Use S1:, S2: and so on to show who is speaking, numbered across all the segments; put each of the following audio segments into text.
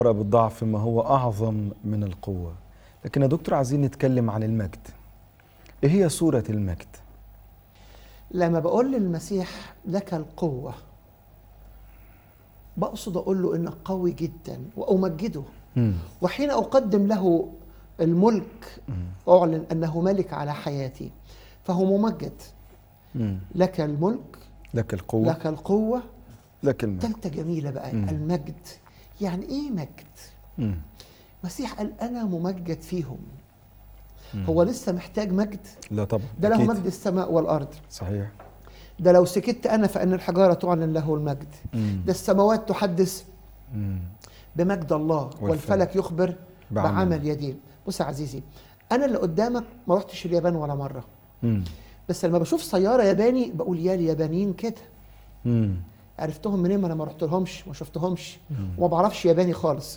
S1: بالضعف ما هو أعظم من القوة لكن يا دكتور عايزين نتكلم عن المجد إيه هي صورة المجد؟
S2: لما بقول للمسيح لك القوة بقصد أقول له إنك قوي جدا وأمجده
S1: مم.
S2: وحين أقدم له الملك أعلن أنه ملك على حياتي فهو ممجد
S1: مم.
S2: لك الملك
S1: لك القوة
S2: لك القوة
S1: لك المجد
S2: تالتة جميلة بقى
S1: مم.
S2: المجد يعني إيه مجد؟
S1: مم.
S2: مسيح قال أنا ممجد فيهم
S1: مم.
S2: هو لسه محتاج مجد
S1: لا طبعا
S2: ده له
S1: أكيد.
S2: مجد السماء والأرض
S1: صحيح
S2: ده لو سكت أنا فإن الحجارة تعلن له المجد
S1: مم.
S2: ده السماوات تحدث
S1: مم.
S2: بمجد الله
S1: والفلك.
S2: والفلك يخبر
S1: بعمل.
S2: بعمل يديه بص يا عزيزي انا اللي قدامك ما رحتش اليابان ولا مره
S1: مم.
S2: بس لما بشوف سياره ياباني بقول يا اليابانيين كده
S1: مم.
S2: عرفتهم منين ما انا ما رحت لهمش ما شفتهمش وما بعرفش ياباني خالص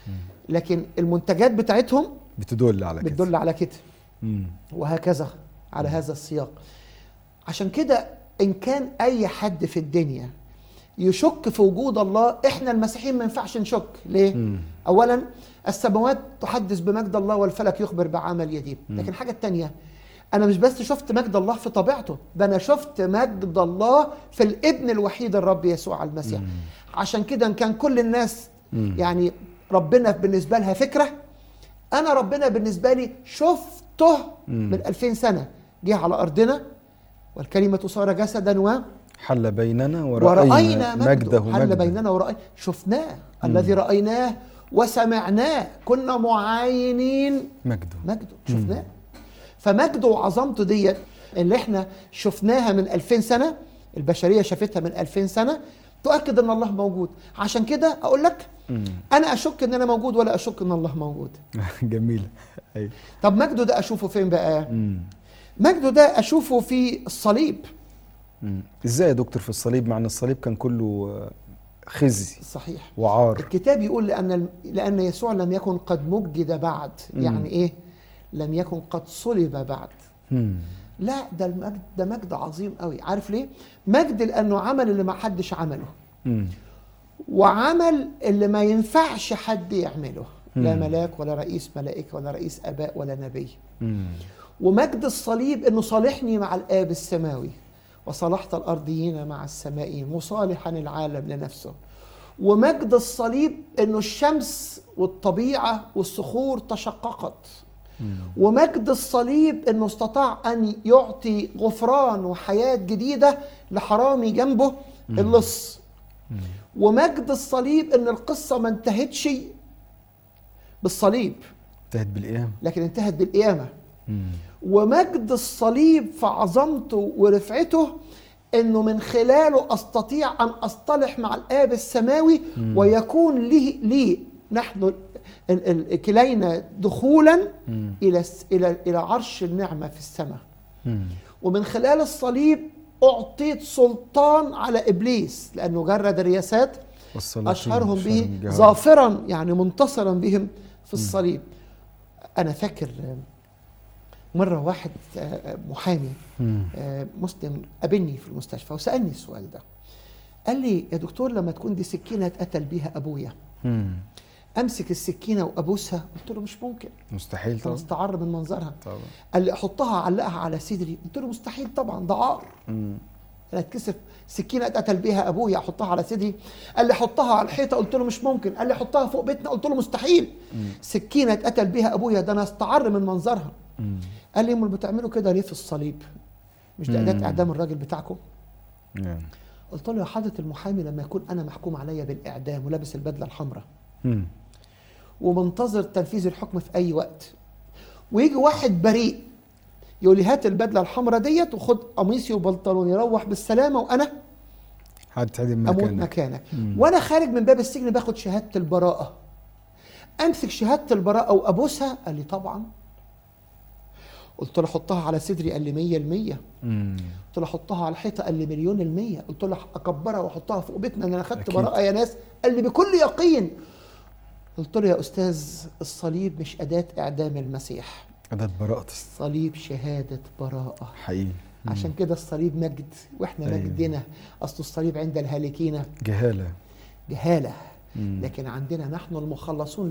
S2: لكن المنتجات بتاعتهم
S1: بتدل على كده
S2: بتدل على كده
S1: مم.
S2: وهكذا على هذا السياق عشان كده ان كان اي حد في الدنيا يشك في وجود الله احنا المسيحيين ما ينفعش نشك ليه
S1: مم.
S2: اولا السماوات تحدث بمجد الله والفلك يخبر بعمل يديه لكن الحاجه الثانيه انا مش بس شفت مجد الله في طبيعته ده انا شفت مجد الله في الابن الوحيد الرب يسوع المسيح عشان كده ان كان كل الناس
S1: مم.
S2: يعني ربنا بالنسبه لها فكره انا ربنا بالنسبه لي شفته
S1: مم.
S2: من 2000 سنه جه على ارضنا والكلمه صار جسدا و
S1: حل بيننا ورأينا,
S2: ورأينا مجده,
S1: مجده
S2: حل
S1: مجدا.
S2: بيننا ورأينا شفناه الذي رأيناه وسمعناه كنا معاينين
S1: مجده
S2: مجده شفناه فمجده وعظمته ديت اللي احنا شفناها من 2000 سنة البشرية شافتها من 2000 سنة تؤكد ان الله موجود عشان كده اقول لك
S1: مم.
S2: انا اشك ان انا موجود ولا اشك ان الله موجود
S1: جميلة أيوة.
S2: طب مجده ده اشوفه فين بقى
S1: مم.
S2: مجده ده اشوفه في الصليب
S1: مم. ازاي يا دكتور في الصليب مع ان الصليب كان كله آه، خزي
S2: صحيح
S1: وعار
S2: الكتاب يقول لأن لأن يسوع لم يكن قد مجد بعد
S1: مم.
S2: يعني إيه؟ لم يكن قد صلب بعد
S1: مم.
S2: لا ده المجد ده مجد عظيم قوي عارف ليه؟ مجد لأنه عمل اللي ما حدش عمله
S1: مم.
S2: وعمل اللي ما ينفعش حد يعمله لا
S1: مم.
S2: ملاك ولا رئيس ملائكة ولا رئيس آباء ولا نبي
S1: مم.
S2: ومجد الصليب انه صالحني مع الاب السماوي وصالحت الارضيين مع السمائيين مصالحا العالم لنفسه ومجد الصليب انه الشمس والطبيعه والصخور تشققت
S1: مم.
S2: ومجد الصليب انه استطاع ان يعطي غفران وحياه جديده لحرامي جنبه اللص
S1: مم.
S2: ومجد الصليب ان القصه ما انتهتش بالصليب
S1: انتهت بالقيام
S2: لكن انتهت بالقيامه
S1: مم.
S2: ومجد الصليب في عظمته ورفعته انه من خلاله استطيع ان اصطلح مع الاب السماوي ويكون لي لي نحن ال- ال- كلينا دخولا
S1: مم.
S2: الى الس- الى الى عرش النعمه في السماء
S1: مم.
S2: ومن خلال الصليب اعطيت سلطان على ابليس لانه جرد الرياسات
S1: والسلاطين
S2: اشهرهم به
S1: أشهرهم جهارا.
S2: ظافرا يعني منتصرا بهم في الصليب انا فاكر مره واحد آه، محامي
S1: مم.
S2: آه، مسلم قابلني في المستشفى وسالني السؤال ده قال لي يا دكتور لما تكون دي سكينه اتقتل بيها ابويا
S1: مم.
S2: امسك السكينه وابوسها قلت له مش ممكن
S1: مستحيل
S2: انا
S1: طبعا
S2: استعر من منظرها
S1: طبعا
S2: قال لي احطها اعلقها على صدري قلت له مستحيل طبعا ده عار
S1: مم.
S2: انا اتكسف سكينه اتقتل بيها ابويا احطها على صدري قال لي حطها على الحيطه قلت له مش ممكن قال لي حطها فوق بيتنا قلت له مستحيل سكينه اتقتل بيها ابويا ده انا استعر من منظرها
S1: مم.
S2: قال لي امال بتعملوا كده ليه في الصليب مش ده
S1: مم.
S2: اداه اعدام الراجل بتاعكم
S1: يعني.
S2: قلت له يا حضره المحامي لما يكون انا محكوم عليا بالاعدام ولابس البدله الحمراء
S1: مم.
S2: ومنتظر تنفيذ الحكم في اي وقت ويجي واحد بريء يقول لي هات البدله الحمراء ديت وخد قميصي وبنطلوني روح بالسلامه وانا
S1: هتعدم
S2: اموت
S1: مكانك
S2: مكانك
S1: مم.
S2: وانا خارج من باب السجن باخد شهاده البراءه امسك شهاده البراءه وابوسها قال لي طبعا قلت له حطها على صدري قال لي 100 المية
S1: مم.
S2: قلت له حطها على الحيطه قال لي مليون المية قلت له اكبرها واحطها فوق بيتنا ان انا خدت
S1: أكيد.
S2: براءه يا ناس قال لي بكل يقين قلت له يا استاذ الصليب مش اداه اعدام المسيح
S1: أداة براءة
S2: الصليب شهاده براءه
S1: حقيقي مم.
S2: عشان كده الصليب مجد واحنا
S1: أيوة.
S2: مجدنا اصل الصليب عند الهالكين
S1: جهالة
S2: جهاله
S1: مم.
S2: لكن عندنا نحن المخلصون